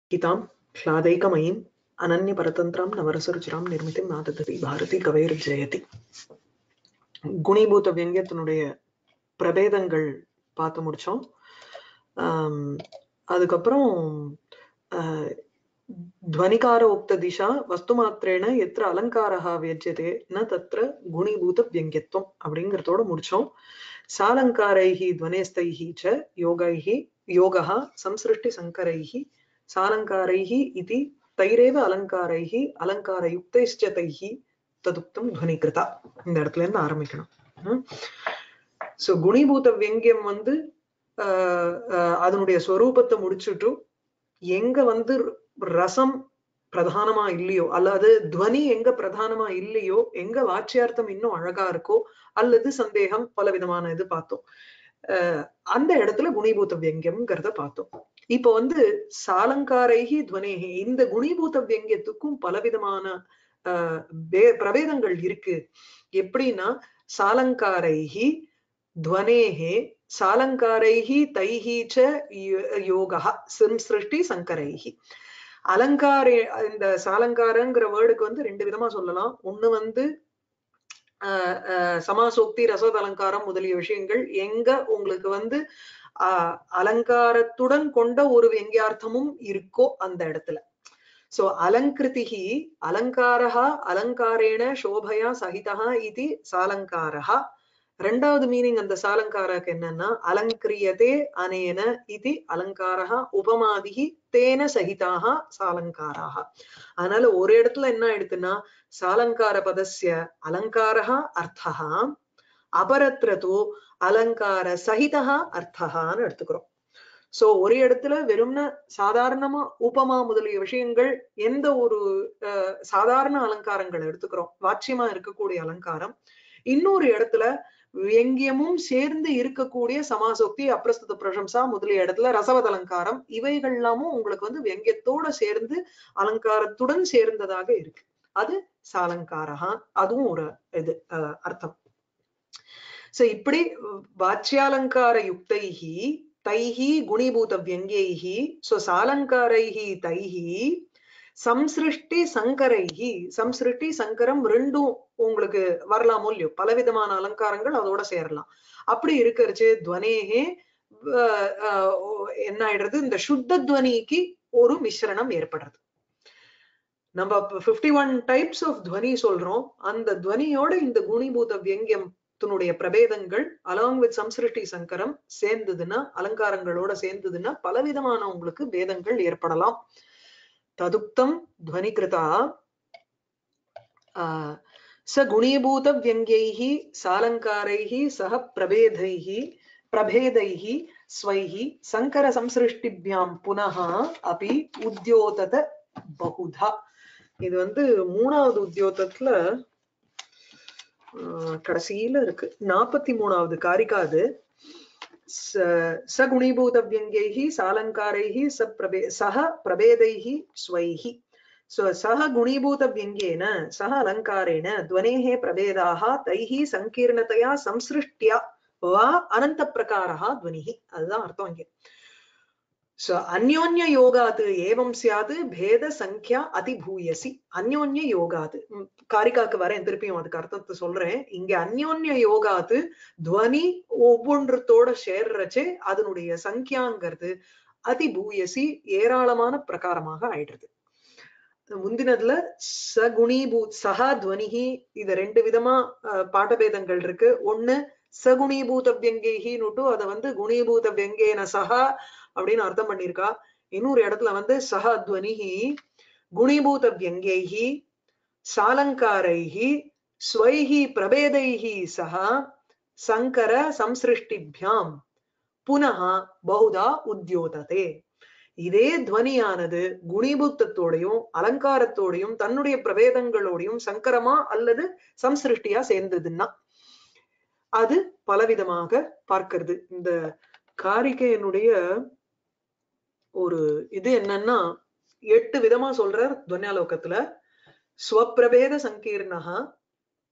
हितां ह्लादैकमयीम् अनन्यपरतन्त्रां नवरसरुचिरां निर्मितिं नाददति பாரதி கவைர்ஜெயதி குணிபூத வியங்கியத்தினுடைய பிரபேதங்கள் பார்த்து முடிச்சோம் ஆம், அதுக்கப்புறம் ஆஹ், ध्वनिकार उक्त दिशा वस्तुमात्रेण यत्र अलङ्कारः व्यज्यते न तत्र गुणीभूत व्यङ्ग्यत्वम् அப்படிங்கிறதோட முடிச்சோம் सालङ्कारैः ध्वनेस्तैः च योगैः योगः संसृष्टिसङ्करैः सालङ्कारैः इति तैरेव अलङ्कारैः अलङ्कारयुक्तैश्च तैः तदुक्तं ध्वनिकृता இந்த இடத்துல இருந்து ஆரம்பிக்கணும் சோ குணிபூத வியங்கியம் வந்து ஆஹ் ஆஹ் அதனுடைய ஸ்வரூபத்தை முடிச்சுட்டு எங்க வந்து ரசம் பிரதானமா இல்லையோ அல்லது துவனி எங்க பிரதானமா இல்லையோ எங்க வாச்சியார்த்தம் இன்னும் அழகா இருக்கோ அல்லது சந்தேகம் பல விதமான இது பார்த்தோம் அஹ் அந்த இடத்துல குணிபூத வியங்கியம்ங்கிறத பார்த்தோம் இப்ப வந்து சாலங்காரைகி துவனேகி இந்த குணிபூத வியங்கியத்துக்கும் பலவிதமான ஆஹ் வே- பிரபேதங்கள் இருக்கு எப்படின்னா சாலங்காரைகி துவனேகே சாலங்காரைஹி தைஹி ச யோகா சிருஷ்டி சங்கரைஹி அலங்கார இந்த சாலங்காரங்கிற வேர்டுக்கு வந்து ரெண்டு விதமா சொல்லலாம் ஒண்ணு வந்து ஆஹ் ஆஹ் சமாசோக்தி ரசோத அலங்காரம் முதலிய விஷயங்கள் எங்க உங்களுக்கு வந்து ஆஹ் அலங்காரத்துடன் கொண்ட ஒரு வெங்கியார்த்தமும் இருக்கோ அந்த இடத்துல சோ அலங்கிருதிகி அலங்காரா அலங்காரேண சோபயா சகிதா இது சாலங்காரா ரெண்டாவது மீனிங் அந்த சாலங்காரக்கு என்னன்னா அலங்கிரியதே அனேன இது அலங்காரா உபமாதிகி தேன சகிதாக சாலங்காராக அதனால ஒரு இடத்துல என்ன ஆயிடுதுன்னா சாலங்கார பதஸ்ய அலங்காரா அர்த்தா அபரத்ர தூ அலங்கார சகிதா அர்த்தகான்னு எடுத்துக்கிறோம் சோ ஒரு இடத்துல வெறும்ன சாதாரணமா உபமா முதலிய விஷயங்கள் எந்த ஒரு அஹ், சாதாரண அலங்காரங்கள் எடுத்துக்கிறோம் வாட்சியமா இருக்கக்கூடிய அலங்காரம் இன்னொரு இடத்துல வியங்கியமும் சேர்ந்து இருக்கக்கூடிய சமாசோக்தி அப்பிரஸ்துத பிரசம்சா முதலிய இடத்துல ரசவத் அலங்காரம் இவைகள் எல்லாமும் உங்களுக்கு வந்து வியங்கியத்தோட சேர்ந்து அலங்காரத்துடன் சேர்ந்ததாக இருக்கு அது சாலங்காரகா அதுவும் ஒரு இது அஹ், அர்த்தம் சோ இப்படி வாச்சியாலங்கார யுக்தைஹி தைஹி குணிபூத வியங்கியைஹி சோ சாலங்காரைஹி தைஹி சம்சிருஷ்டி சங்கரைஹி சம்சிருஷ்டி சங்கரம் ரெண்டும் உங்களுக்கு வரலாமோ இல்லையோ பலவிதமான அலங்காரங்கள் அதோட சேரலாம் அப்படி இருக்கிறச்சு துவனேகே அஹ், அஹ், என்ன ஆயிடுறது இந்த சுத்த துவனிக்கு ஒரு மிஸ்ரணம் ஏற்படுறது நம்ம பிப்டி ஒன் டைப்ஸ் ஆஃப் துவனி சொல்றோம் அந்த துவனியோட இந்த குணிபூத வியங்கியத்தினுடைய பிரபேதங்கள் அலாங் வித் சம்சிருஷ்டி சங்கரம் சேர்ந்ததுன்னா அலங்காரங்களோட சேர்ந்ததுன்னா பலவிதமான உங்களுக்கு பேதங்கள் ஏற்படலாம் ததுக்தம் துவனிகிருதா ஆஹ் ச குணீபூத வியங்கியைः சாலங்காரைः சக பிரபேதைः பிரபேதைः ஸ்வைः சங்கர சம்சிருஷ்டிபியாம் புனः அபி உத்யோதத பகுதா இது வந்து மூணாவது உத்தியோகத்துல ஆஹ் கடைசியில இருக்கு நாற்பத்தி மூணாவது காரிகா அது ச- சகுணீபூத வியங்கியைः சாலங்காரைः ச பிரபே சக பிரபேதைः ஸ்வைः सो सः गुणीभूतव्यङ्ग्येन सः अलङ्कारेण ध्वनेः प्रभेदाः तैः सङ्कीर्णतया संसृष्ट्या वा अनन्तप्रकारः ध्वनिः அதுதான் அர்த்தம் இங்க சோ அந்யோன்ய யோகாத் ஏவம் சியாத் பேத சங்கியா அதிபூயசி அந்யோன்ய யோகாத் ம், காரிகாக்கு வரேன் திருப்பியும் அதுக்கு அர்த்தத்தை சொல்றேன் இங்க அந்யோன்ய யோகாத் துவனி ஒவ்வொன்றத்தோட சேர்றச்சே அதனுடைய சங்கியாங்கிறது அதிபூயசி ஏராளமான பிரகாரமாக ஆயிடுறது முந்தினதுல சகுணீபூத் சஹா துவனிஹி இது ரெண்டு விதமா அஹ், பாடபேதங்கள் இருக்கு ஒண்ணு சகுணீபூத வியங்கேகின்னுட்டு அதை வந்து குணீபூத வியங்கேன சஹா அப்படின்னு அர்த்தம் பண்ணியிருக்கா இன்னொரு இடத்துல வந்து சஹா துவனிஹி குணீபூத வியங்கேஹி சாலங்காரைஹி ஸ்வைஹி பிரபேதைஹி சஹா சங்கர சம்சிருஷ்டிபியாம் புனः பகுதா உத்யோததே இதே துவனியானது குணிபூத்தத்தோடையும் அலங்காரத்தோடையும் தன்னுடைய பிரபேதங்களோடையும் சங்கரமா அல்லது சம்சிருஷ்டியா சேர்ந்ததுன்னா அது பலவிதமாக பார்க்கிறது இந்த காரிகையனுடைய ஒரு இது என்னன்னா எட்டு விதமா சொல்றார் துவன்யாலோகத்துல ஸ்வப்பிரபேத சங்கீர்ணா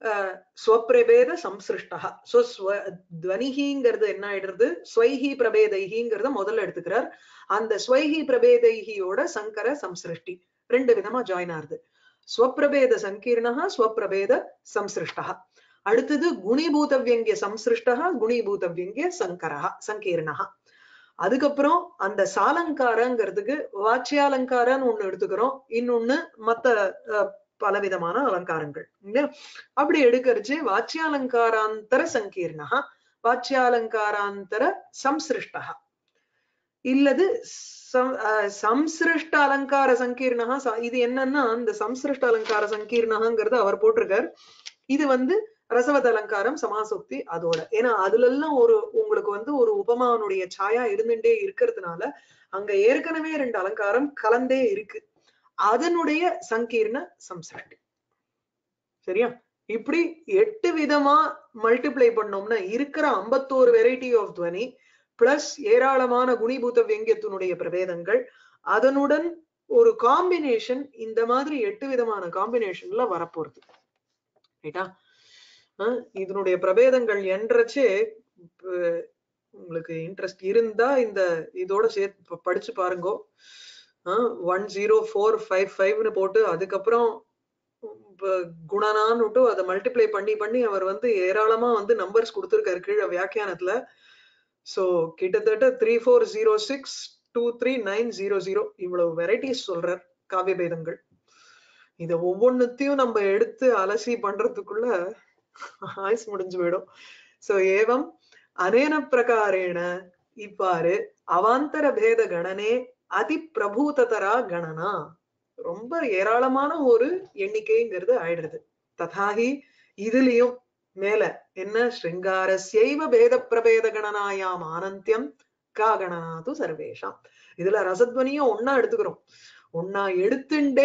அஹ், ஸ்வப்பிரபேத சம்சிருஷ்டா சோ ஸ்வ துவனிகிங்கிறது என்ன ஆயிடுறது ஸ்வைஹி பிரபேதைஹிங்கிறத முதல்ல எடுத்துக்கிறார் அந்த ஸ்வைஹி பிரபேதைஹியோட சங்கர சம்சிருஷ்டி ரெண்டு விதமா ஜாயின் ஆகுது ஸ்வப்பிரபேத சங்கீர்ணா ஸ்வப்பிரபேத சம்சிருஷ்டா அடுத்தது குணிபூத வியங்கிய சம்சிருஷ்டா குணிபூத வியங்கிய சங்கரா சங்கீர்ணா அதுக்கப்புறம் அந்த சாலங்காரங்கிறதுக்கு வாச்சியாலங்காரன்னு ஒண்ணு எடுத்துக்கிறோம் இன்னொன்னு மத்த அஹ், பலவிதமான அலங்காரங்கள் இல்லையா அப்படி எடுக்கரிச்சு வாச்சியாலங்காராந்தர சங்கீர்ணா வாச்சியாலங்காராந்தர சம்சிருஷ்டா இல்லது சம்- அஹ், சம்சிருஷ்ட அலங்கார சங்கீர்ணா ச- இது என்னன்னா இந்த சம்சிருஷ்ட அலங்கார சங்கீர்ணங்கிறது அவர் போட்டிருக்கார் இது வந்து ரசவத அலங்காரம் சமாசோக்தி அதோட ஏன்னா அதுல எல்லாம் ஒரு உங்களுக்கு வந்து ஒரு உபமானுடைய சாயா இருந்துட்டே இருக்கிறதுனால அங்க ஏற்கனவே ரெண்டு அலங்காரம் கலந்தே இருக்கு அதனுடைய சங்கீர்ண சம்சிருஷ்டி சரியா இப்படி எட்டு விதமா மல்டிப்ளை பண்ணோம்னா இருக்கிற ஐம்பத்தோரு வெரைட்டி ஆஃப் துவனி பிளஸ் ஏராளமான குணிபூத வியங்கியத்தினுடைய பிரபேதங்கள் அதனுடன் ஒரு காம்பினேஷன் இந்த மாதிரி எட்டு விதமான காம்பினேஷன்ல வரப்போறது ரைட்டா அஹ் இதனுடைய பிரபேதங்கள் என்றச்சே அஹ் உங்களுக்கு இன்ட்ரெஸ்ட் இருந்தா இந்த இதோட சேர்த்து ப- படிச்சு பாருங்கோ ஒன் ஜீரோ ஃபோர் ஃபைவ் ஃபைவ்னு போட்டு அதுக்கப்புறம் இப்ப குணனான்னுட்டு அதை மல்டிப்ளை பண்ணி பண்ணி அவர் வந்து ஏராளமா வந்து நம்பர்ஸ் கொடுத்திருக்காரு கீழே வியாக்கியானத்துல சோ கிட்டத்தட்ட three four zero six two three nine zero zero இவ்வளவு வெரைட்டிஸ் சொல்றார் காவிய பேதங்கள் இத ஒவ்வொன்னுத்தையும் நம்ம எடுத்து அலசி பண்றதுக்குள்ள ஆயுஸ் முடிஞ்சு போயிடும் சோ ஏவம் அனேன பிரகாரேண இவ்வாறு அவாந்தர பேத கணனே அதி பிரபூததரா கணனா ரொம்ப ஏராளமான ஒரு எண்ணிக்கைங்கிறது ஆயிடுறது ததாகி இதுலயும் மேல என்ன ஸ்ருங்காரஸ்யைவ பேத பிரபேத கணனாயாம் ஆனந்தியம் கா கணனாது சர்வேஷாம் இதுல ரசத்வனியும் ஒன்னா எடுத்துக்கிறோம் ஒன்னா எடுத்துண்டே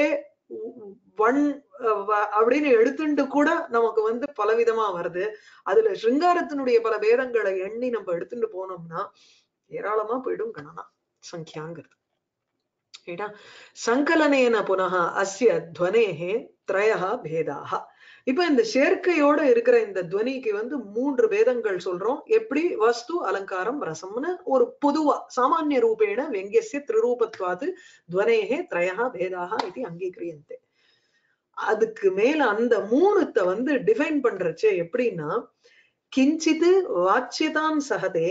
ஒன் அப்படின்னு எடுத்துண்டு கூட நமக்கு வந்து பலவிதமா வருது அதுல ஸ்ருங்காரத்தினுடைய பல பேதங்களை எண்ணி நம்ம எடுத்துட்டு போனோம்னா ஏராளமா போயிடும் கணனா சங்கியாங்கிறது ரைட்டா சங்கலனேன புனக அஸ்ய துவனேகே திரயா பேதாக இப்ப இந்த சேர்க்கையோட இருக்கிற இந்த துவனிக்கு வந்து மூன்று பேதங்கள் சொல்றோம் எப்படி வஸ்து அலங்காரம் ரசம்னு ஒரு பொதுவா சாமானிய ரூபேண வெங்கியசிய திருரூபத்வாது துவனேகே திரயா பேதாக இது அங்கீகிரியந்தே அதுக்கு மேல அந்த மூணுத்த வந்து டிஃபைன் பண்றச்சே எப்படின்னா கிஞ்சித் வாச்சியதாம் சகதே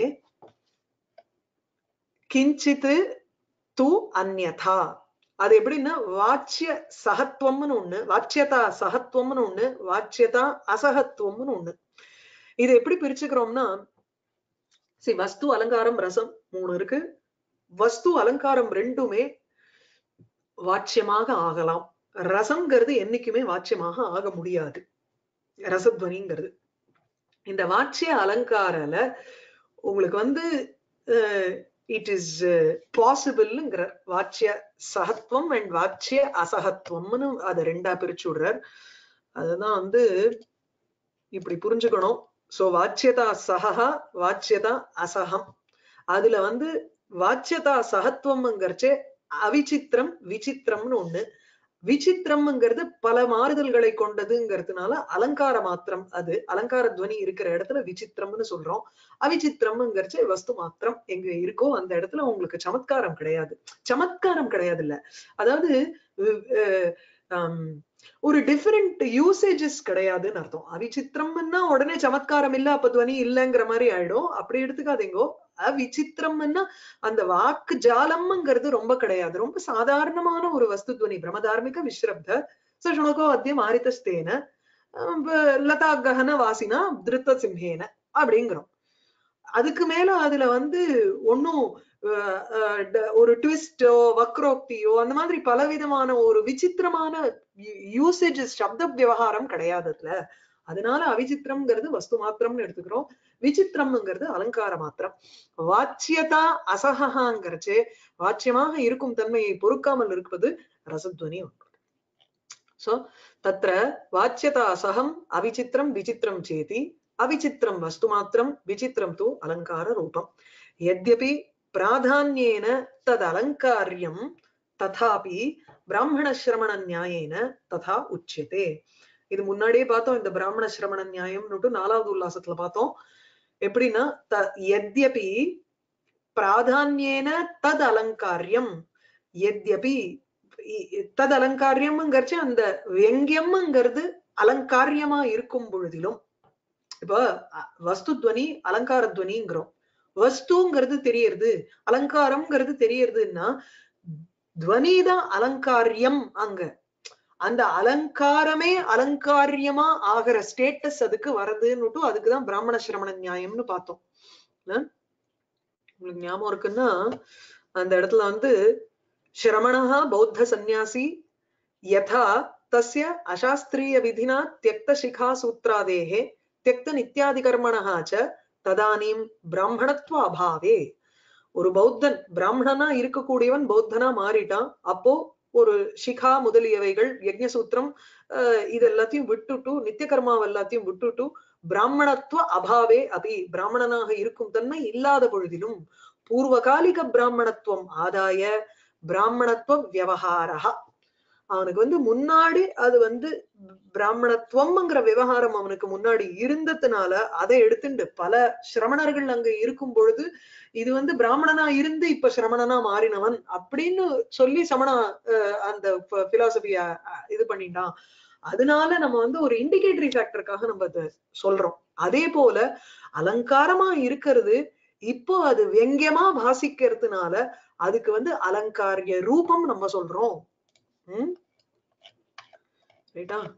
கிஞ்சித் து அந்யதா அது எப்படின்னா வாச்சிய சகத்துவம்னு ஒண்ணு வாச்சியதா சகத்துவம்னு ஒண்ணு வாச்சியதா அசகத்துவம்னு ஒண்ணு இது எப்படி பிரிச்சுக்கிறோம்னா சி வஸ்து அலங்காரம் ரசம் மூணு இருக்கு வஸ்து அலங்காரம் ரெண்டுமே வாச்சியமாக ஆகலாம் ரசம்ங்கிறது என்னைக்குமே வாச்சியமாக ஆக முடியாது ரசத்வனிங்கிறது இந்த வாச்சிய அலங்காரல உங்களுக்கு வந்து இட் இஸ் பாசிபிள்ங்கிற வாச்சிய சகத்துவம் அண்ட் வாச்சிய அசகத்துவம்னு அதை ரெண்டா பிரிச்சு விடுறார் அதுதான் வந்து இப்படி புரிஞ்சுக்கணும் சோ வாச்சியதா சகா வாச்சியதா அசகம் அதுல வந்து வாச்சியதா சகத்துவம்ங்கிறச்சே அவிசித்திரம் விசித்திரம்னு ஒண்ணு விசித்திரம்ங்கிறது பல மாறுதல்களை கொண்டதுங்கிறதுனால அலங்கார மாத்திரம் அது அலங்கார துவனி இருக்கிற இடத்துல விசித்திரம்னு சொல்றோம் அவிசித்திரம்ங்கிறச்சு வஸ்து மாத்திரம் எங்க இருக்கோ அந்த இடத்துல உங்களுக்கு சமத்காரம் கிடையாது சமத்காரம் கிடையாது இல்ல அதாவது ஒரு டிஃபரெண்ட் யூசேஜஸ் கிடையாதுன்னு அர்த்தம் அவிசித்திரம்னா உடனே சமத்காரம் இல்ல அப்ப துவனி இல்லைங்கிற மாதிரி ஆயிடும் அப்படி எடுத்துக்காதீங்கோ அவிசித்திரம்னா அந்த வாக்கு ஜாலம்ங்கிறது ரொம்ப கிடையாது ரொம்ப சாதாரணமான ஒரு வஸ்து துவனி பிரமதார்மிக விஸ்ரப்த சுணகோ அத்தியம் ஆரித்தஸ்தேன லதா கஹன வாசினா திருத்த சிம்ஹேன அப்படிங்கிறோம் அதுக்கு மேல அதுல வந்து ஒன்னும் ஒரு ட்விஸ்டோ வக்ரோக்தியோ அந்த மாதிரி பலவிதமான ஒரு விசித்திரமான யூசேஜஸ் சப்த விவகாரம் கிடையாது அதுல அதனால அவிசித்திரம்ங்கிறது வஸ்து மாத்திரம்னு எடுத்துக்கிறோம் விசித்திரம்ங்கிறது அலங்கார மாத்திரம் வாச்சியதா அசகாங்கிறச்சே வாச்சியமாக இருக்கும் தன்மையை பொறுக்காமல் இருப்பது ரசத்வனி சோ தத்ர வாச்சியதா அசகம் அவிசித்திரம் விசித்திரம் சேதி அவிசித்திரம் வஸ்து மாத்திரம் விசித்திரம் தூ அலங்கார ரூபம் யத்யபி பிராதான்யேன தத் அலங்காரியம் ததாபி பிராமண சிரமண நியாயேன ததா உச்சியதே இது முன்னாடியே பார்த்தோம் இந்த பிராமண சிரமண நியாயம்னுட்டு நாலாவது உல்லாசத்துல பார்த்தோம் எப்படின்னா த எத்யபி பிராதான்யேன தத் அலங்காரியம் எத்யபி இ- இ- தத் அலங்காரியம்ங்கிறச்சு அந்த வெங்கியம்ங்கிறது அலங்காரியமா இருக்கும் பொழுதிலும் இப்போ அ- வஸ்து துவனி அலங்கார துவனிங்கிறோம் வஸ்துங்கிறது தெரியறது அலங்காரம்ங்கிறது தெரியறதுன்னா துவனி தான் அலங்காரியம் அங்க அந்த அலங்காரமே அலங்காரியமா ஆகிற ஸ்டேட்டஸ் அதுக்கு வருதுன்னுட்டு அதுக்குதான் பிராமண சிரமண நியாயம்னு பார்த்தோம் இல்ல? உங்களுக்கு ஞாபகம் இருக்குன்னா அந்த இடத்துல வந்து சிரமணா பௌத்த சந்நியாசி யதா தஸ்ய அசாஸ்திரிய விதினா தியக்த சிகா சூத்ராதேகே தியக்த நித்யாதி கர்மணா ச ததானீம் பிராமணத்துவ அபாவே ஒரு பௌத்தன் பிராமணனா இருக்கக்கூடியவன் பௌத்தனா மாறிட்டான் அப்போ ஒரு சிகா முதலியவைகள் யஜ்ஞசூத்திரம் அஹ், இது எல்லாத்தையும் விட்டுட்டு நித்திய கர்மாவை எல்லாத்தையும் விட்டுட்டு பிராமணத்துவ அபாவே அபி பிராமணனாக இருக்கும் தன்மை இல்லாத பொழுதிலும் பூர்வகாலிக பிராமணத்துவம் ஆதாய பிராமணத்துவ வியவஹாரா அவனுக்கு வந்து முன்னாடி அது வந்து பிராமணத்துவம்ங்கிற விவகாரம் அவனுக்கு முன்னாடி இருந்ததுனால அதை எடுத்துண்டு பல சிரமணர்கள் அங்க இருக்கும் பொழுது இது வந்து பிராமணனா இருந்து இப்ப சிரமணனா மாறினவன் அப்படின்னு சொல்லி சமண அஹ், அந்த பிலாசபிய இது பண்ணிட்டான் அதனால நம்ம வந்து ஒரு இண்டிகேட்டரி ஃபேக்டருக்காக நம்ம அதை சொல்றோம் அதே போல அலங்காரமா இருக்கிறது இப்போ அது வெங்கியமா பாசிக்கிறதுனால அதுக்கு வந்து அலங்காரிய ரூபம் நம்ம சொல்றோம் உம் ரைட்டா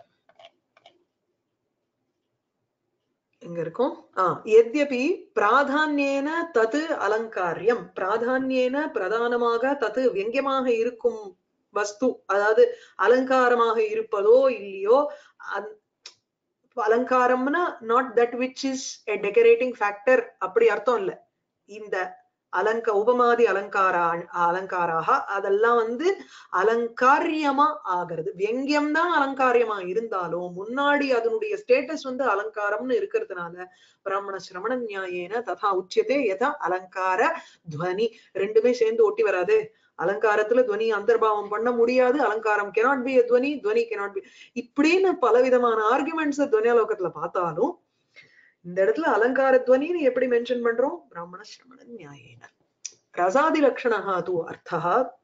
எங்க இருக்கும் ஆஹ் எத்யபி பிராதான்யேன தது அலங்காரியம் பிராதான்யேன பிரதானமாக தது வெங்கியமாக இருக்கும் வஸ்து அதாவது அலங்காரமாக இருப்பதோ இல்லையோ அந்- அலங்காரம்னா not that which is a decorating factor அப்படி அர்த்தம் இல்ல இந்த அலங்க உபமாதி அலங்காரா அலங்காராக அதெல்லாம் வந்து அலங்காரியமா ஆகிறது வெங்கியம் தான் அலங்காரியமா இருந்தாலும் முன்னாடி அதனுடைய ஸ்டேட்டஸ் வந்து அலங்காரம்னு இருக்கிறதுனால பிராமண சிரமண நியாயேன ததா உச்சியதே யதா அலங்கார துவனி ரெண்டுமே சேர்ந்து ஒட்டி வராது அலங்காரத்துல துவனி அந்தர்பாவம் பண்ண முடியாது அலங்காரம் கெனாட் பி துவனி துவனி கெனாட் பி இப்படின்னு பலவிதமான ஆர்குமெண்ட்ஸ் துவனியாலோகத்துல பார்த்தாலும் இந்த இடத்துல அலங்கார துவனின்னு எப்படி மென்ஷன் பண்றோம் பிராமண சிரமண நியாயேன ரசாதி லக்ஷணா தூ அர்த்தः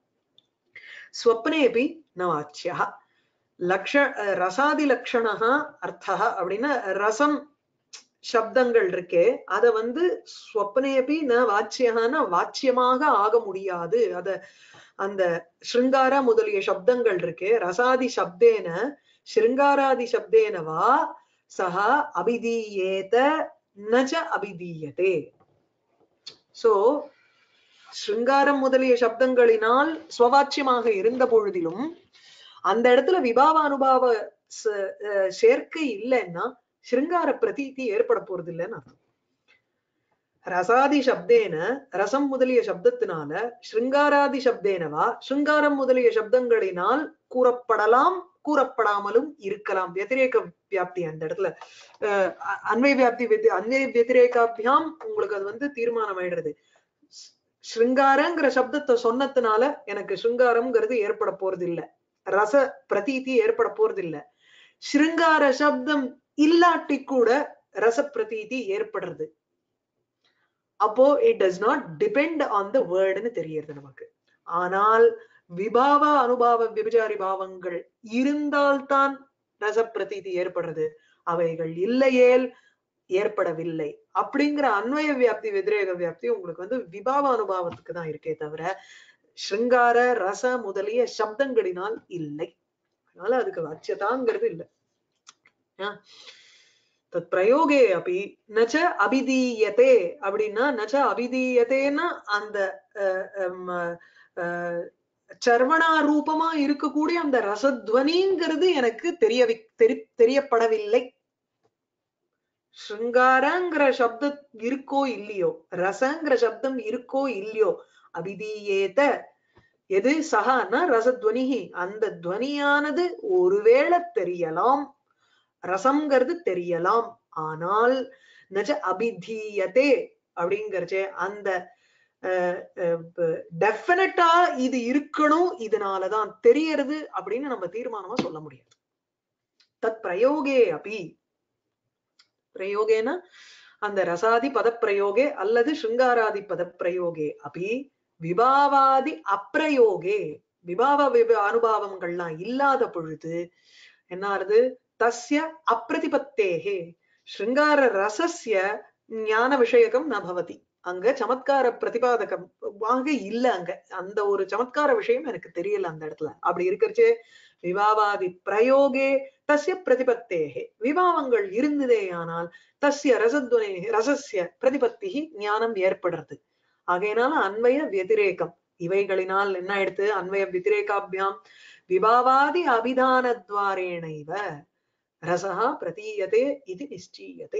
ஸ்வப்னேபி ந வாச்சியः லக்ஷ ரசாதி லக்ஷணः அர்த்தः அப்படின்னா ரசம் சப்தங்கள் இருக்கே அத வந்து ஸ்வப்னேபி ந வாச்சியகான வாச்சியமாக ஆக முடியாது அத அந்த ஸ்ருங்கார முதலிய சப்தங்கள் இருக்கே ரசாதி சப்தேன ஸ்ருங்காராதி சப்தேனவா சஹ அபிதீயேத நச்ச அபிதீயதே சோ ஸ்ருங்காரம் முதலிய சப்தங்களினால் ஸ்வவாச்சியமாக இருந்த பொழுதிலும் அந்த இடத்துல விபாவ அனுபாவ ச- அஹ் சேர்க்கை இல்லைன்னா ஸ்ருங்கார பிரதீதி ஏற்பட போறது இல்லைன்னு அர்த்தம் ரசாதி சப்தேன ரசம் முதலிய சப்தத்தினால ஸ்ருங்காராதி சப்தேனவா ஸ்ருங்காரம் முதலிய சப்தங்களினால் கூறப்படலாம் கூறப்படாமலும் இருக்கலாம் வத்திரேக வியாப்தி அந்த இடத்துல அஹ் அ- அன்வய வியாப்தி வெத்தி- அன்வய வத்திரேகாபியாம் உங்களுக்கு அது வந்து தீர்மானம் ஆயிடுறது ஸ்- ஸ்ருங்காரங்கிற சப்தத்தை சொன்னதுனால எனக்கு ஸ்ருங்காரம்ங்கிறது ஏற்பட போறது இல்ல ரச பிரதீதி ஏற்பட போறது இல்ல ஸ்ருங்கார சப்தம் இல்லாட்டி கூட ரச பிரதீதி ஏற்படுறது அப்போ it does not depend on the வேர்டுன்னு தெரியறது நமக்கு ஆனால் விபாவ அனுபாவ விபச்சாரி பாவங்கள் இருந்தால்தான் ரச பிரதீதி ஏற்படுறது அவைகள் இல்லையேல் ஏற்படவில்லை அப்படிங்கிற அன்வய வியாப்தி வெதிரேக வியாப்தி உங்களுக்கு வந்து விபாவ அனுபாவத்துக்கு தான் இருக்கே தவிர ஸ்ருங்கார ரச முதலிய சப்தங்களினால் இல்லை அதனால அதுக்கு வாச்சியதாங்கிறது இல்லை ஆஹ் தத் பிரயோகே அப்படி நச்ச அபிதீயத்தே அப்படின்னா நச்ச அபிதீயத்தேன்னா அந்த அஹ், ஹம், அஹ், சர்வணா ரூபமா இருக்கக்கூடிய அந்த ரசத்வனிங்கிறது எனக்கு தெரிய தெரி தெரியப்படவில்லை ஸ்ருங்காரங்கிற சப்தம் இருக்கோ இல்லையோ ரசங்கிற சப்தம் இருக்கோ இல்லையோ அபிதீயேத எது சகான்னா ரசத்வனிகி அந்த துவனியானது ஒருவேளை தெரியலாம் ரசம்ங்கிறது தெரியலாம் ஆனால் நஜ அபிதீயதே அப்படிங்கறச்சே அந்த டெஃபினட்டா இது இருக்கணும் இதனாலதான் தெரியறது அப்படின்னு நம்ம தீர்மானமா சொல்ல முடியாது தத் பிரயோகே அபி பிரயோகேன அந்த ரசாதி பதப்பிரயோகே அல்லது ஸ்ருங்காராதி பதப்பிரயோகே அபி விபாவாதி அப்பிரயோகே விபாவ விப அனுபாவங்கள்லாம் இல்லாத பொழுது என்ன ஆறுது தஸ்ய அப்பிரதிபத்தேகே ஸ்ருங்கார ரசஸ்ய ஞான விஷயகம் ந பவதி அங்க சமத்கார பிரதிபாதகம் ஆக இல்ல அங்க அந்த ஒரு சமத்கார விஷயம் எனக்கு தெரியல அந்த இடத்துல அப்படி இருக்கிறச்சே விவாவாதி பிரயோகே தஸ்ய பிரதிபத்தேகே விவாவங்கள் இருந்ததேயானால் தஸ்ய ரசத்வனே ரசஸ்ய பிரதிபத்தி ஞானம் ஏற்படுறது ஆகையினால அன்வய வத்திரேகம் இவைகளினால் என்ன எடுத்து அன்வய வத்திரேகாபியாம் விபாவாதி அபிதானத்வாரேணைவ ரசா பிரதீயதே இது நிச்சயத்தை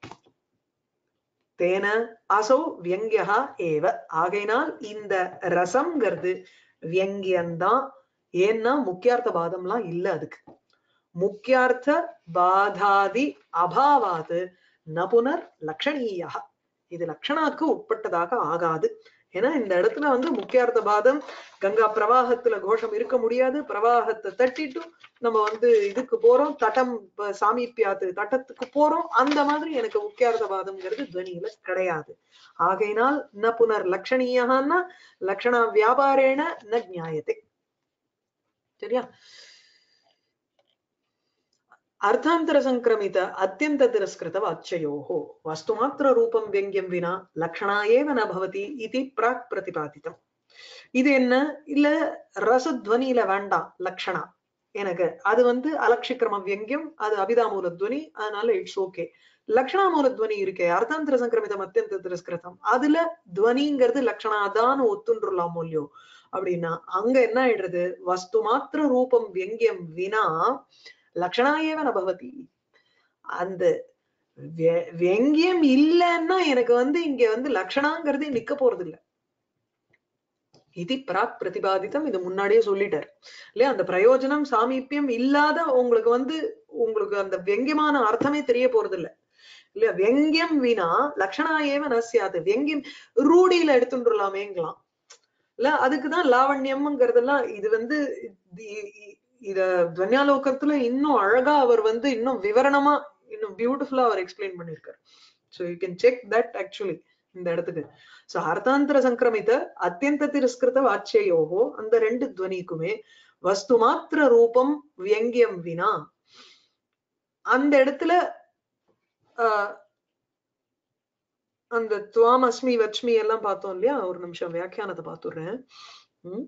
தேன அசௌ வியங்கியா ஏவ ஆகையினால் இந்த ரசம்ங்கிறது வியங்கியம்தான் ஏன்னா முக்கியார்த்த பாதம்லாம் இல்ல அதுக்கு முக்கியார்த்த பாதாதி அபாவாது நபுனர் லக்ஷணீயா இது லக்ஷணாக்கு உட்பட்டதாக ஆகாது ஏன்னா இந்த இடத்துல வந்து முக்கியார்த்த பாதம் கங்கா பிரவாகத்துல கோஷம் இருக்க முடியாது பிரவாகத்தை தட்டிட்டு நம்ம வந்து இதுக்கு போறோம் தட்டம் ப- சாமீப்பியாத்து தட்டத்துக்கு போறோம் அந்த மாதிரி எனக்கு முக்கியார்த்த பாதம்ங்கிறது துவனியில கிடையாது ஆகையினால் ந புனர் லக்ஷணீயன்னா லக்ஷணா வியாபாரேன ந ஞாயத்தை சரியா அர்த்தாந்தர சங்கிரமித அத்தியந்த திரஸ்கிருத வாச்சயோஹோ வஸ்துமாத்திர ரூபம் வியங்கியம் வினா லக்ஷணா ஏவ ந பவதி இது பிராக் பிரதிபாதிதம் இது என்ன இல்ல ரசத்வனியில வேண்டாம் லக்ஷணா எனக்கு அது வந்து அலட்சிக்கிரம வியங்கியம் அது அபிதாமூல துவனி அதனால இட்ஸ் ஓகே லக்ஷணா மூல துவனி இருக்கே அர்த்தாந்தர சங்கிரமிதம் அத்தியந்த திரஸ்கிருதம் அதுல துவனிங்கிறது லக்ஷணாதான் ஒத்துண்டுலாம் இல்லையோ அப்படின்னா அங்க என்ன ஆயிடுறது வஸ்து மாத்திர ரூபம் வியங்கியம் வினா லக்ஷணா ஏவ ந பவதி அந்த வெ- வெங்கியம் இல்லைன்னா எனக்கு வந்து இங்க வந்து லக்ஷணாங்கிறதே நிக்க போறது இல்ல இது பிராக் பிரதிபாதித்தம் இது முன்னாடியே சொல்லிட்டார் இல்லையா அந்த பிரயோஜனம் சாமீப்பியம் இல்லாத உங்களுக்கு வந்து உங்களுக்கு அந்த வெங்கியமான அர்த்தமே தெரிய போறது இல்ல இல்லையா வெங்கியம் வினா லக்ஷணா ஏவ நசியாது வெங்கியம் ரூடியில எடுத்துட்டுலாமேங்கலாம் இல்ல அதுக்குதான் லாவண்யம்ங்கிறதெல்லாம் இது வந்து இ- இ- இத துவன்யாலோகத்துல இன்னும் அழகா அவர் வந்து இன்னும் விவரணமா இன்னும் பியூட்டிஃபுல்லா அவர் எக்ஸ்பிளைன் பண்ணிருக்காரு so you can check that actually இந்த இடத்துக்கு சோ அர்த்தாந்தர சங்கிரமித அத்தியந்த திரஸ்கிருத வாச்சியோகோ அந்த ரெண்டு துவனிக்குமே வஸ்து மாத்திர ரூபம் வியங்கியம் வினா அந்த இடத்துல ஆஹ் அந்த துவாம் அஸ்மி வச்மி எல்லாம் பார்த்தோம் இல்லையா ஒரு நிமிஷம் வியாக்கியானத்தை பார்த்துடுறேன் உம்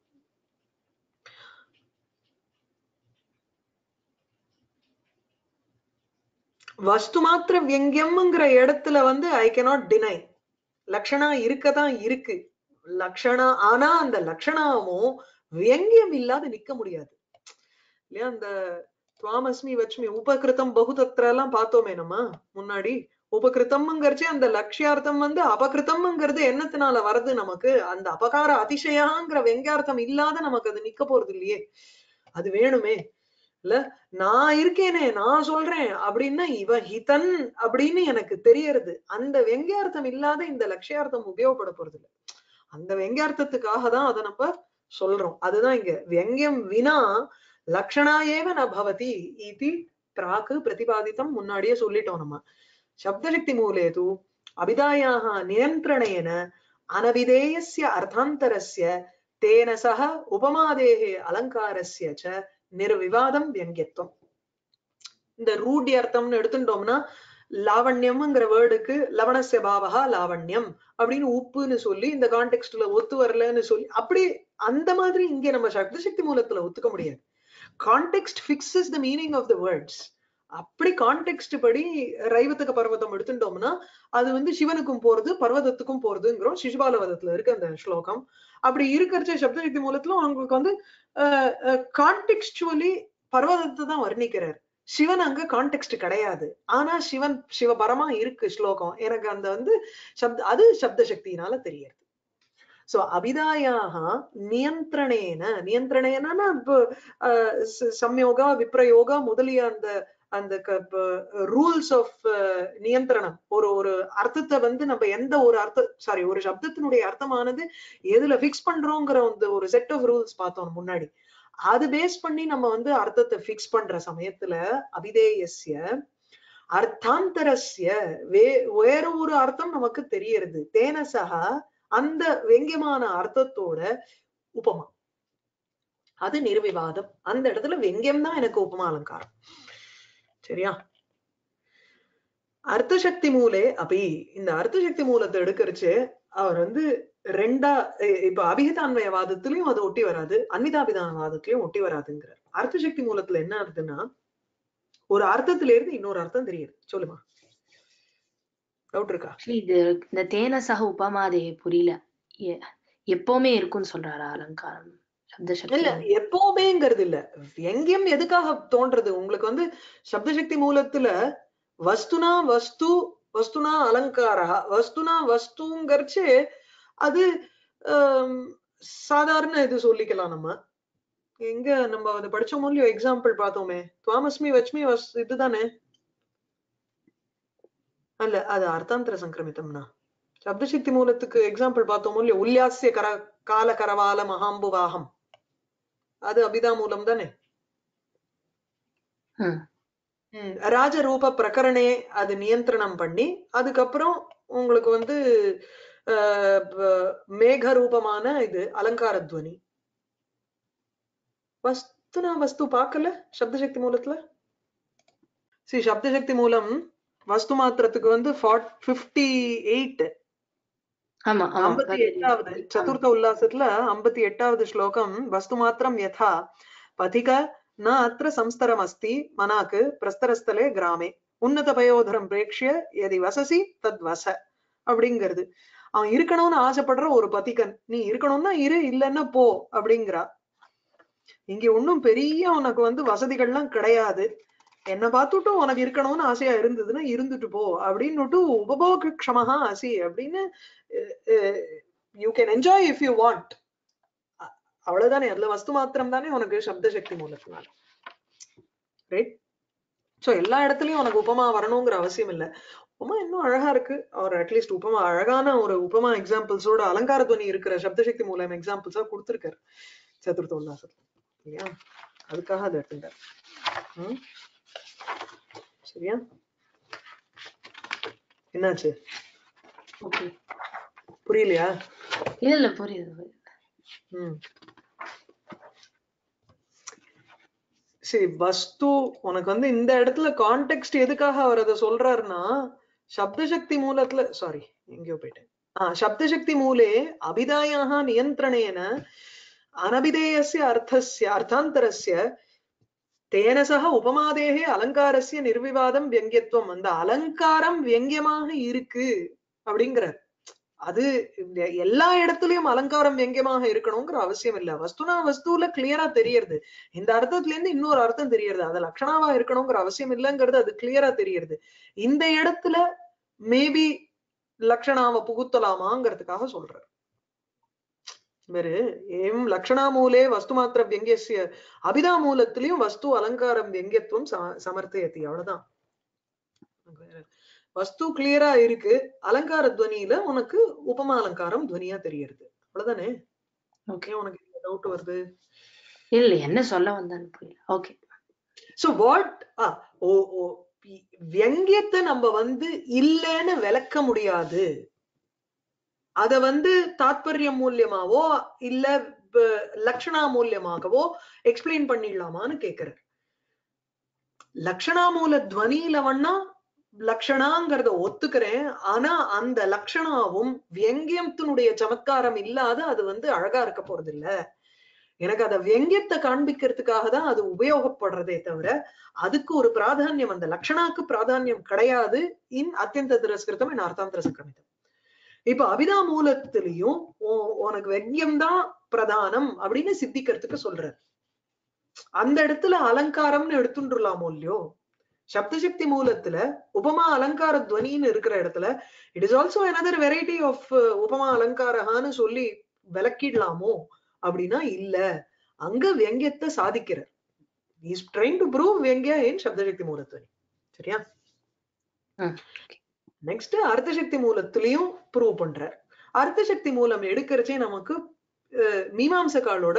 வஸ்து மாத்திர வியங்கியம்ங்கிற இடத்துல வந்து ஐ cannot டினை லக்ஷணா இருக்கதான் இருக்கு லக்ஷணா ஆனா அந்த லக்ஷணாவும் வியங்கியம் இல்லாத நிக்க முடியாது இல்லையா அந்த துவாமஸ்மி வச்மி உபகிருத்தம் பகுதத்ர எல்லாம் பார்த்தோமே நம்ம முன்னாடி உபகிருத்தம்ங்கிறச்சு அந்த லட்சியார்த்தம் வந்து அபகிருத்தம்ங்கிறது என்னத்தினால வருது நமக்கு அந்த அபகார அதிசயாங்கிற வெங்கார்த்தம் இல்லாத நமக்கு அது நிக்க போறது இல்லையே அது வேணுமே இல்ல நான் இருக்கேனே நான் சொல்றேன் அப்படின்னா இவ ஹிதன் அப்படின்னு எனக்கு தெரியறது அந்த வெங்கார்த்தம் இல்லாத இந்த லட்சியார்த்தம் உபயோகப்பட போறது இல்ல அந்த வெங்கார்த்தத்துக்காக தான் அதை நம்ம சொல்றோம் அதுதான் இங்க வெங்கியம் வினா லக்ஷணா ஏவ ந பவதி இது பிராக்கு பிரதிபாதித்தம் முன்னாடியே சொல்லிட்டோம் நம்ம சப்தசக்தி மூலே தூ அபிதாயாக நியந்திரணேன அனவிதேயஸ்ய அர்த்தாந்தரஸ்ய தேன சக உபமாதேகே அலங்காரஸ்ய ச நிர்விவாதம் வியங்கியத்துவம் இந்த ரூடி அர்த்தம்னு எடுத்துட்டோம்னா லாவண்யம்ங்கிற வேர்டுக்கு லவணஸ்ய பாவகா லாவண்யம் அப்படின்னு உப்புன்னு சொல்லி இந்த கான்டெக்ட்ல ஒத்து வரலன்னு சொல்லி அப்படி அந்த மாதிரி இங்க நம்ம சப்த சக்தி மூலத்துல ஒத்துக்க முடியாது context fixes the meaning of the words அப்படி கான்டெக்ட் படி ரைவத்துக்கு பர்வதம் எடுத்துட்டோம்னா அது வந்து சிவனுக்கும் போறது பர்வதத்துக்கும் போறதுங்கிறோம் சிசுபாலவதத்துல இருக்கு அந்த ஸ்லோகம் அப்படி இருக்கிறச்ச சப்தசக்தி மூலத்துல உங்களுக்கு வந்து கான்டெக்ஸ்டுவலி பர்வதத்தை தான் வர்ணிக்கிறார் சிவன் அங்க கான்டெக்ட் கிடையாது ஆனா சிவன் சிவபரமா இருக்கு ஸ்லோகம் எனக்கு அந்த வந்து சப்த அது சப்த சக்தியினால தெரியுது சோ அபிதாயாக நியந்திரணேன நியந்திரணேனா இப்போ அஹ், ச- சம்யோகா விப்ரயோகா முதலிய அந்த அந்த ரூல்ஸ் ஆஃப் நியந்திரணம் ஒரு ஒரு அர்த்தத்தை வந்து நம்ம எந்த ஒரு அர்த்த சாரி ஒரு சப்தத்தினுடைய அர்த்தமானது எதுல பிக்ஸ் பண்றோங்கிற அந்த ஒரு செட் ஆஃப் ரூல்ஸ் பார்த்தோம் முன்னாடி அது பேஸ் பண்ணி நம்ம வந்து அர்த்தத்தை ஃபிக்ஸ் பண்ற சமயத்துல அபிதேயஸ்ய அர்த்தாந்தரஸ்ய வே வேற ஒரு அர்த்தம் நமக்கு தெரியறது தேனசக அந்த வெங்கியமான அர்த்தத்தோட உபமா அது நிர்விவாதம் அந்த இடத்துல வெங்கியம் தான் எனக்கு உபமா அலங்காரம் சரியா அர்த்தசக்தி மூலே அப்படி இந்த அர்த்தசக்தி மூலத்தை எடுக்கரிச்சு அவர் வந்து ரெண்டா இ- இப்ப அபிஹிதான்மயவாதத்திலயும் அது ஒட்டி வராது அன்விதாபிதானவாதத்திலயும் ஒட்டி வராதுங்கிறார் அர்த்தசக்தி மூலத்துல என்ன ஆகுதுன்னா ஒரு அர்த்தத்துல இருந்து இன்னொரு அர்த்தம் தெரியுது சொல்லுமா டவுட் இருக்கா Actually, இது இந்த தேன சக உபமாதே புரியல எ- எப்பவுமே இருக்கும்னு சொல்றாரா அலங்காரம் சப்த இல்ல சக்தி எப்பவுமேங்கிறது இல்ல எங்கேயும் எதுக்காக தோன்றது உங்களுக்கு வந்து சப்தசக்தி மூலத்துல வஸ்துனா வஸ்து வஸ்துனா அலங்காரா வஸ்துனா வஸ்துங்கிறச்சு அது ஆம், சாதாரண இது சொல்லிக்கலாம் நம்ம எங்க நம்ம அதை படிச்சோமோ இல்லையோ எக்ஸாம்பிள் பார்த்தோமே துவாமஸ்மி வச்மி வஸ் இதுதானே அல்ல அது அர்த்தாந்தர சங்கிரமித்தம்னா சப்தசக்தி மூலத்துக்கு எக்ஸாம்பிள் பார்த்தோமோ இல்லையோ உல்லாசிய கர கால கரவால மகாம்புவாகம் அது அபிதா மூலம் தானே ம். ம், ராஜரூப பிரகரணே அது நியந்திரணம் பண்ணி அதுக்கப்புறம் உங்களுக்கு வந்து ஆஹ், ப- மேக ரூபமான இது அலங்கார துவனி வஸ்துனா வஸ்து பார்க்கல சப்தசக்தி மூலத்துல சி சப்தசக்தி மூலம் வஸ்து மாத்திரத்துக்கு வந்து ஃபிஃப்டி எயிட் ஆமா ஆமா ஐம்பத்தி வருது. எட்டாவது ஆமா. சதுர்த்த உல்லாசத்துல ஐம்பத்தி எட்டாவது ஸ்லோகம் வஸ்து மாத்திரம் யதா பதிக ந அத்திர சம்ஸ்தரம் அஸ்தி மனாக்கு பிரஸ்தரஸ்தலே கிராமே உன்னத பயோதரம் பிரேக்ஷிய எதி வசசி தத் வச அப்படிங்கிறது அவன் இருக்கணும்னு ஆசைப்படுற ஒரு பதிகன் நீ இருக்கணும்னா இரு இல்லைன்னா போ அப்படிங்கிறா இங்க ஒண்ணும் பெரிய உனக்கு வந்து வசதிகள்லாம் கிடையாது என்ன பார்த்துட்டும் உனக்கு இருக்கணும்னு ஆசையா இருந்ததுன்னா இருந்துட்டு போ அப்படின்னுட்டு உபபோக க்ஷமஹா அசி அப்படின்னு you can enjoy if you want அவ்வளவுதானே அதுல வஸ்து மாத்திரம் தானே உனக்கு சப்த சக்தி மூலத்தினால ரைட் சோ எல்லா இடத்துலயும் உனக்கு உபமா வரணுங்கிற அவசியம் இல்ல உபமா இன்னும் அழகா இருக்கு அவர் அட்லீஸ்ட் உபமா அழகான ஒரு உபமா எக்ஸாம்பிள்ஸோட அலங்கார துவனி இருக்கிற சப்தசக்தி மூலம் எக்ஸாம்பிள்ஸா கொடுத்திருக்காரு சதுர்த்த உல்லாசத்துல இல்லையா அதுக்காக அதை எடுத்துட்டார் ம் சரியா என்னாச்சு Okay. புரியலையா இல்ல இல்ல புரியுது புரியுது. ம் சரி வஸ்து உனக்கு வந்து இந்த இடத்துல கான்டெக்ட் எதுக்காக அவர் அதை சொல்றாருன்னா சப்தசக்தி மூலத்துல சாரி எங்கேயோ போயிட்டேன் ஆஹ் சப்தசக்தி மூலே அபிதாயாக நியந்திரணேன அனபிதேயஸ்ய அர்த்தஸ்ய அர்த்தாந்தரஸ்ய தேன சக உபமாதேகே அலங்காரஸ்ய நிர்விவாதம் வியங்கியத்துவம் அந்த அலங்காரம் வியங்கியமாக இருக்கு அப்படிங்கிறார் அது இந்த எல்லா இடத்துலயும் அலங்காரம் வியங்கியமாக இருக்கணுங்கிற அவசியம் இல்ல வஸ்துனா வஸ்துல கிளியரா தெரியறது இந்த அர்த்தத்துல இருந்து இன்னொரு அர்த்தம் தெரியறது அது லட்சணாவா இருக்கணுங்கிற அவசியம் இல்லைங்கிறது அது கிளியரா தெரியறது இந்த இடத்துல மேபி லக்ஷணாவை புகுத்தலாமாங்கிறதுக்காக சொல்றாரு வேறு ஏம் லக்ஷணாமூலே வஸ்து மாத்திர வியங்கியசிய அபிதா மூலத்திலையும் வஸ்து அலங்காரம் வியங்கியத்துவம் சம- சமர்த்தயத்தி அவ்வளவுதான் வஸ்து கிளியரா இருக்கு அலங்கார துவனியில உனக்கு உபமா அலங்காரம் துவனியா தெரியறது அவ்வளவுதானே Okay. ஏன் உனக்கு டவுட் வருது இல்ல என்ன சொல்ல வந்தான்னு புரியல okay so what oh oh பி- வியங்கியத்தை நம்ம வந்து இல்லைன்னு விளக்க முடியாது அத வந்து தாத்பரியம் மூலியமாவோ இல்ல ப- லக்ஷணா மூலியமாகவோ எக்ஸ்பிளைன் பண்ணிடலாமான்னு கேக்குறாரு லக்ஷணா மூல துவனியில வேணா லக்ஷணாங்கிறத ஒத்துக்கிறேன் ஆனா அந்த லக்ஷணாவும் வியங்கியத்தினுடைய சமத்காரம் இல்லாத அது வந்து அழகா இருக்க போறது இல்ல எனக்கு அத வியங்கியத்தை காண்பிக்கிறதுக்காக தான் அது உபயோகப்படுறதே தவிர அதுக்கு ஒரு பிராதானியம் அந்த லக்ஷணாக்கு பிராதானியம் கிடையாது இன் அத்தியந்த திரஸ்கிருதம் இன் அர்த்தாந்திர சங்கிரமிதம் இப்ப அபிதா மூலத்திலையும் உ- உனக்கு வெங்கியம் தான் பிரதானம் அப்படின்னு சித்திக்கிறதுக்கு சொல்றாரு அந்த இடத்துல அலங்காரம்னு எடுத்துட்டுலாமோ இல்லையோ சப்தசக்தி மூலத்துல உபமா அலங்கார துவனின்னு இருக்கிற இடத்துல it is also another variety of உபமா அலங்காரஹான்னு சொல்லி விளக்கிடலாமோ அப்படின்னா இல்ல அங்க வெங்கியத்தை சாதிக்கிறார் இஸ் ட்ரைங் டு ப்ரூவ் வெங்கிய இன் சப்தசக்தி மூலத்துவனி சரியா ம். நெக்ஸ்ட் அர்த்தசக்தி மூலத்திலையும் ப்ரூவ் பண்றார் அர்த்தசக்தி மூலம் எடுக்கிறச்சே நமக்கு அஹ், மீமாம்சகாலோட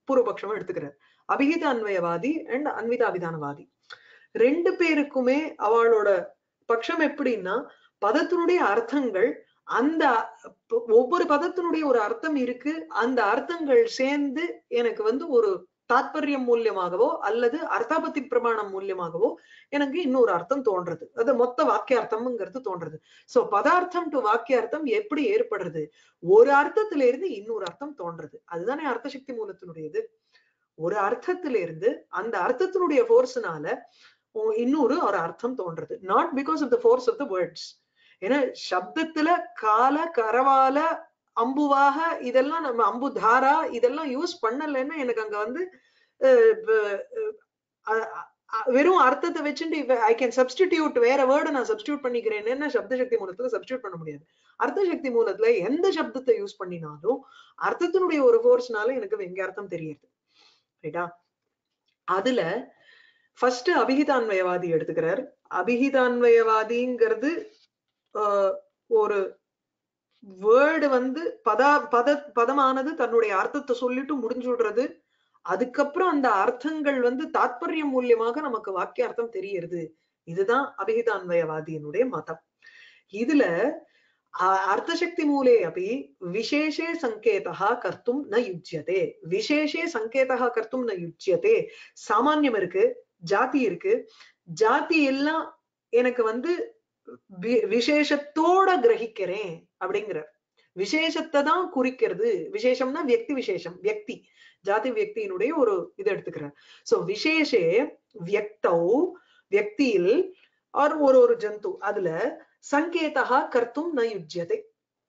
பூர்வபக்ஷமா எடுத்துக்கிறார் அபிஹித அன்வயவாதி அண்ட் அன்விதா விதானவாதி ரெண்டு பேருக்குமே அவளோட பட்சம் எப்படின்னா பதத்தினுடைய அர்த்தங்கள் அந்த ப- ஒவ்வொரு பதத்தினுடைய ஒரு அர்த்தம் இருக்கு அந்த அர்த்தங்கள் சேர்ந்து எனக்கு வந்து ஒரு தாத்பரியம் மூலியமாகவோ அல்லது அர்த்தாபத்தி பிரமாணம் மூலியமாகவோ எனக்கு இன்னொரு அர்த்தம் தோன்றது அது மொத்த வாக்கியார்த்தம்ங்கிறது தோன்றது சோ பதார்த்தம் டு வாக்கியார்த்தம் எப்படி ஏற்படுறது ஒரு அர்த்தத்தில இருந்து இன்னொரு அர்த்தம் தோன்றது அதுதானே அர்த்த சக்தி மூலத்தினுடையது ஒரு அர்த்தத்தில இருந்து அந்த அர்த்தத்தினுடைய ஃபோர்ஸ்னால இன்னொரு ஒரு அர்த்தம் தோன்றது not because of the force of the words ஏன்னா சப்தத்துல கால கரவால அம்புவாக இதெல்லாம் நம்ம அம்பு தாரா இதெல்லாம் யூஸ் பண்ணலைன்னா எனக்கு அங்க வந்து அஹ், ப- அஹ், அஹ், வெறும் அர்த்தத்தை வச்சுட்டு ஐ கேன் சப்ஸ்டிடியூட் வேற வேர்டை நான் சப்ஸ்டியூட் பண்ணிக்கிறேன்னு சப்த சக்தி மூலத்துல சப்ஸ்டியூட் பண்ண முடியாது அர்த்த சக்தி மூலத்துல எந்த சப்தத்தை யூஸ் பண்ணினாலும் அர்த்தத்தினுடைய ஒரு ஃபோர்ஸ்னால எனக்கு வெங்க அர்த்தம் தெரியுது ரைட்டா அதுல ஃபர்ஸ்ட் அபிஹிதான்வயவாதி எடுத்துக்கிறார் அபிஹிதான்வயவாதிங்கிறது ஆஹ், ஒரு வேர்டு வந்து பதா பத பதமானது தன்னுடைய அர்த்தத்தை சொல்லிட்டு முடிஞ்சு விடுறது அதுக்கப்புறம் அந்த அர்த்தங்கள் வந்து தாத்பரியம் மூலியமாக நமக்கு வாக்கிய அர்த்தம் தெரியறது இதுதான் அபிஹிதான்வயவாதியினுடைய மதம் இதுல அ- அர்த்தசக்தி மூலே அப்படி விசேஷே சங்கேதா கர்த்தும் ந யுஜ்யதே விசேஷே சங்கேதா கர்த்தும் ந யுஜ்யதே சாமான்யம் இருக்கு ஜாதி இருக்கு ஜாதி எல்லாம் எனக்கு வந்து வி- விசேஷத்தோட கிரகிக்கிறேன் அப்படிங்கிற விசேஷத்தை தான் குறிக்கிறது விசேஷம்னா வியக்தி விசேஷம் வியக்தி ஜாதி வியக்தியினுடைய ஒரு இது எடுத்துக்கிறேன் சோ விசேஷே வியக்தௌ வியக்தியில் ஆர் ஒரு ஒரு ஜந்து அதுல சங்கேதா கர்த்தும் ந யுஜ்யதே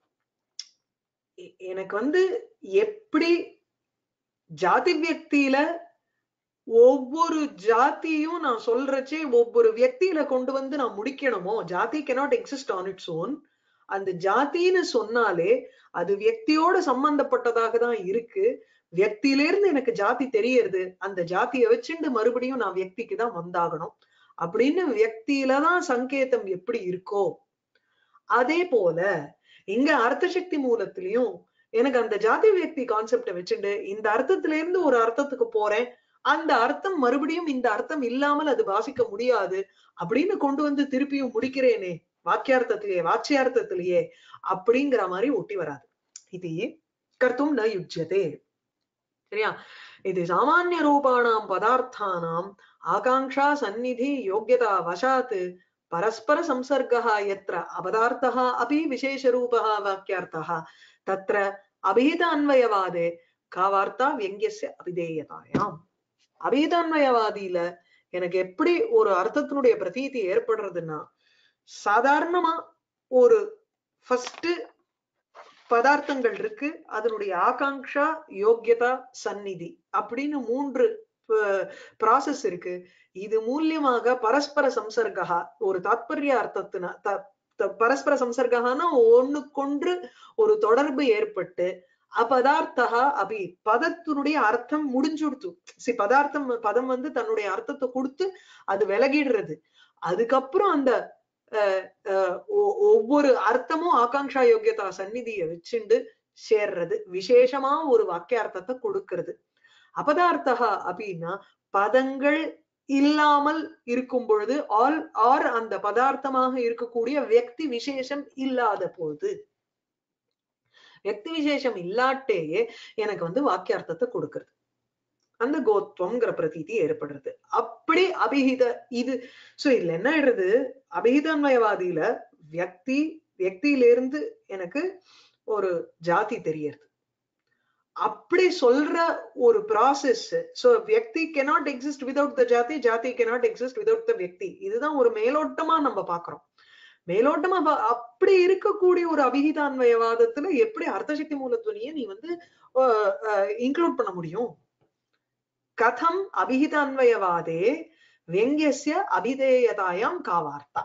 எ- எனக்கு வந்து எப்படி ஜாதி வியக்தியில ஒவ்வொரு ஜாதியும் நான் சொல்றச்சே ஒவ்வொரு வியக்தியில கொண்டு வந்து நான் முடிக்கணுமோ ஜாதி cannot exist on its own அந்த ஜாதின்னு சொன்னாலே அது வியக்தியோட சம்பந்தப்பட்டதாக தான் இருக்கு வியக்தியிலிருந்து எனக்கு ஜாதி தெரியறது அந்த ஜாதியை வச்சுண்டு மறுபடியும் நான் வியக்திக்கு தான் வந்தாகணும் அப்படின்னு வியக்தியில தான் சங்கேதம் எப்படி இருக்கோ அதே போல இங்க அர்த்தசக்தி மூலத்திலையும் எனக்கு அந்த ஜாதி வியக்தி கான்செப்ட வச்சுண்டு இந்த அர்த்தத்துல இருந்து ஒரு அர்த்தத்துக்கு போறேன் அந்த அர்த்தம் மறுபடியும் இந்த அர்த்தம் இல்லாமல் அது வாசிக்க முடியாது அப்படின்னு கொண்டு வந்து திருப்பியும் முடிக்கிறேனே வாக்கியார்த்தத்திலேயே வாச்சியார்த்தத்திலேயே அப்படிங்கிற மாதிரி ஒட்டி வராது இது கர்த்தும் ந யுஜ்யதே சரியா இது சாமானிய ரூபாணாம் பதார்த்தானாம் ஆகாங்ஷா சந்நிதி யோக்கியதா வசாத் பரஸ்பர சம்சர்கः यत्र अपदार्थः अपि विशेषरूपः वाक्यार्थः तत्र अभेद अन्वयवादे का वार्ता व्यङ्ग्यस्य अभिधेयतायाम् அபேதான்மயவாதியில எனக்கு எப்படி ஒரு அர்த்தத்தினுடைய பிரதீதி ஏற்படுறதுன்னா சாதாரணமா ஒரு ஃபர்ஸ்ட் பதார்த்தங்கள் இருக்கு அதனுடைய ஆகாங்ஷா யோக்கியதா சந்நிதி அப்படின்னு மூன்று ப்ராசஸ் இருக்கு இது மூலியமாக பரஸ்பர சம்சர்கா ஒரு தாத்பரிய அர்த்தத்தின த- த- பரஸ்பர சம்சர்கான ஒண்ணுக்கொன்று ஒரு தொடர்பு ஏற்பட்டு அப்பதார்த்தா அபி பதத்தினுடைய அர்த்தம் முடிஞ்சுடுத்து சி பதார்த்தம் பதம் வந்து தன்னுடைய அர்த்தத்தை கொடுத்து அது விலகிடுறது அதுக்கப்புறம் அந்த அஹ், அஹ், ஒ- ஒவ்வொரு அர்த்தமும் ஆகாங்ஷா யோக்கியதா சந்நிதியை வச்சுண்டு சேர்றது விசேஷமா ஒரு வாக்கியார்த்தத்தை கொடுக்கிறது அபதார்த்தா அப்படின்னா பதங்கள் இல்லாமல் இருக்கும் பொழுது ஆல் ஆர் அந்த பதார்த்தமாக இருக்கக்கூடிய வியக்தி விசேஷம் இல்லாத போது வியக்தி விசேஷம் இல்லாட்டேயே எனக்கு வந்து வாக்கியார்த்தத்தை கொடுக்கிறது அந்த கோத்வம்ங்கிற பிரதீதி ஏற்படுறது அப்படி அபிஹித இது சோ இதுல என்ன ஆயிடுறது அபிஹிதன்மயவாதியில வியக்தி வியக்தியிலிருந்து எனக்கு ஒரு ஜாதி தெரியறது அப்படி சொல்ற ஒரு ப்ராசஸ் சோ வியக்தி கெனாட் எக்ஸிஸ்ட் விதவுட் த ஜாதி ஜாதி கெனாட் எக்ஸிஸ்ட் விதவுட் த வியக்தி இதுதான் ஒரு மேலோட்டமா நம்ம பாக்குறோம் மேலோட்டமா பா- அப்படி இருக்கக்கூடிய ஒரு அபிஹிதான்வயவாதத்துல எப்படி அர்த்தசக்தி மூலத்துவனியை நீ வந்து இன்க்ளூட் பண்ண முடியும் கதம் அபிஹிதான்வயவாதே வெங்கியஸ்ய அபிதேயதாயாம் காவார்த்தா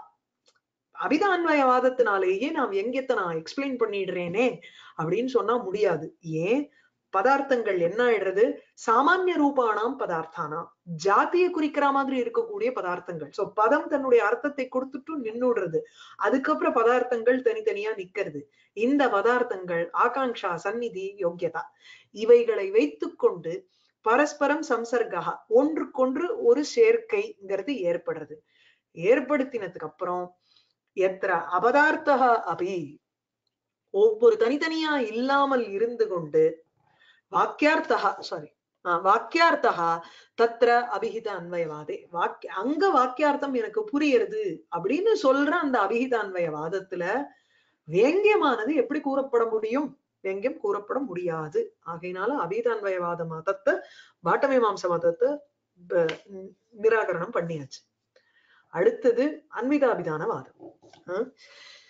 அபிதான்வயவாதத்தினாலேயே நான் வெங்கியத்தை நான் எக்ஸ்பிளைன் பண்ணிடுறேனே அப்படின்னு சொன்னா முடியாது ஏன் பதார்த்தங்கள் என்ன ஆயிடுறது சாமானிய ரூபானாம் பதார்த்தானாம் ஜாதியை குறிக்கிற மாதிரி இருக்கக்கூடிய பதார்த்தங்கள் சோ பதம் தன்னுடைய அர்த்தத்தை கொடுத்துட்டு நின்னுடுறது அதுக்கப்புறம் பதார்த்தங்கள் தனித்தனியா நிக்கிறது இந்த பதார்த்தங்கள் ஆகாங்ஷா சந்நிதி யோக்கியதா இவைகளை வைத்துக்கொண்டு பரஸ்பரம் சம்சர்கா ஒன்றுக்கொன்று ஒரு சேர்க்கைங்கிறது ஏற்படுறது ஏற்படுத்தினதுக்கு அப்புறம் எத்திர அபதார்த்தா அபி ஒவ்வொரு தனித்தனியா இல்லாமல் இருந்து கொண்டு வாக்கியார்த்தா சாரி வாக்கியார்த்தா தத்ர அபிஹித அன்வயவாதே வாக்கிய அங்க வாக்கியார்த்தம் எனக்கு புரியுறது அப்படின்னு சொல்ற அந்த அபிஹித அன்வயவாதத்துல வேங்கியமானது எப்படி கூறப்பட முடியும் வேங்கியம் கூறப்பட முடியாது ஆகையினால அபிஹித அன்வயவாத மதத்தை பாட்டமீமாம்ச மதத்தை ப- நிராகரணம் பண்ணியாச்சு அடுத்தது அன்விதாபிதான வாதம் அஹ்